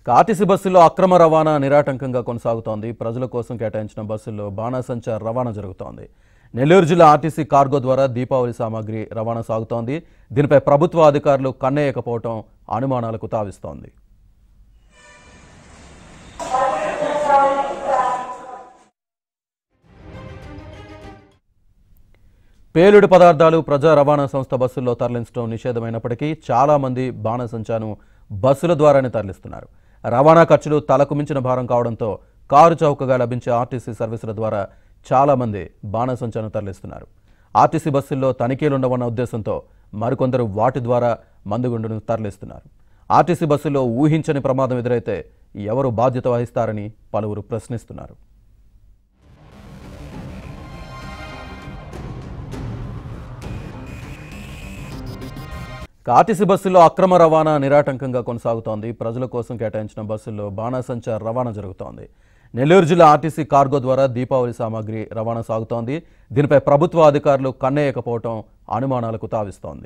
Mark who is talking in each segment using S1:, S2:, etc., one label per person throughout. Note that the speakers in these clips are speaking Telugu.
S1: ఆర్టీసీ బస్సుల్లో అక్రమ రవాణా నిరాటంకంగా కొనసాగుతోంది ప్రజల కోసం కేటాయించిన బస్సుల్లో బాణాసంచా రవాణా జరుగుతోంది నెల్లూరు జిల్లా ఆర్టీసీ కార్గో ద్వారా దీపావళి సామాగ్రి రవాణా సాగుతోంది దీనిపై ప్రభుత్వ అధికారులు కన్నేయకపోవటం అనుమానాలకు తావిస్తోంది పేలుడు పదార్థాలు ప్రజా రవాణా సంస్థ బస్సుల్లో తరలించడం నిషేధమైనప్పటికీ చాలా మంది బాణసంచాను బస్సుల ద్వారానే తరలిస్తున్నారు రవాణా ఖర్చులు తలకు మించిన భారం కావడంతో కారు చౌకగా లభించే ఆర్టీసీ సర్వీసుల ద్వారా చాలా మంది బాణసంచాను తరలిస్తున్నారు ఆర్టీసీ బస్సుల్లో తనిఖీలుండవన్న ఉద్దేశంతో మరికొందరు వాటి ద్వారా మందుగుండును తరలిస్తున్నారు ఆర్టీసీ బస్సుల్లో ఊహించని ప్రమాదం ఎదురైతే ఎవరు బాధ్యత వహిస్తారని పలువురు ప్రశ్నిస్తున్నారు ఆర్టీసీ బస్సుల్లో అక్రమ రవాణా నిరాటంకంగా కొనసాగుతోంది ప్రజల కోసం కేటాయించిన బస్సుల్లో బాణాసంచా రవాణా జరుగుతోంది నెల్లూరు జిల్లా ఆర్టీసీ కార్గో ద్వారా దీపావళి సామాగ్రి రవాణా సాగుతోంది దీనిపై ప్రభుత్వ అధికారులు కన్నేయకపోవటం అనుమానాలకు తావిస్తోంది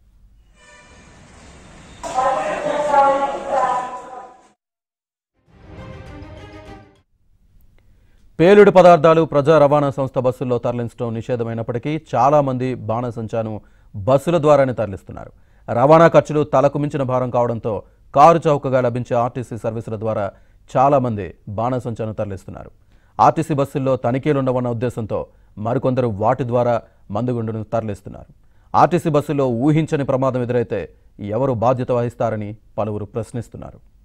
S1: పేలుడు పదార్థాలు ప్రజా రవాణా సంస్థ బస్సుల్లో తరలించడం నిషేధమైనప్పటికీ చాలా మంది బాణసంచాను బస్సుల ద్వారానే తరలిస్తున్నారు రవాణా ఖర్చులు తలకు మించిన భారం కావడంతో కారు చౌకగా లభించే ఆర్టీసీ సర్వీసుల ద్వారా చాలా మంది బాణసంచాను తరలిస్తున్నారు ఆర్టీసీ బస్సుల్లో తనిఖీలుండవన్న ఉద్దేశంతో మరికొందరు వాటి ద్వారా మందుగుండును తరలిస్తున్నారు ఆర్టీసీ బస్సులో ఊహించని ప్రమాదం ఎదురైతే ఎవరు బాధ్యత వహిస్తారని పలువురు ప్రశ్నిస్తున్నారు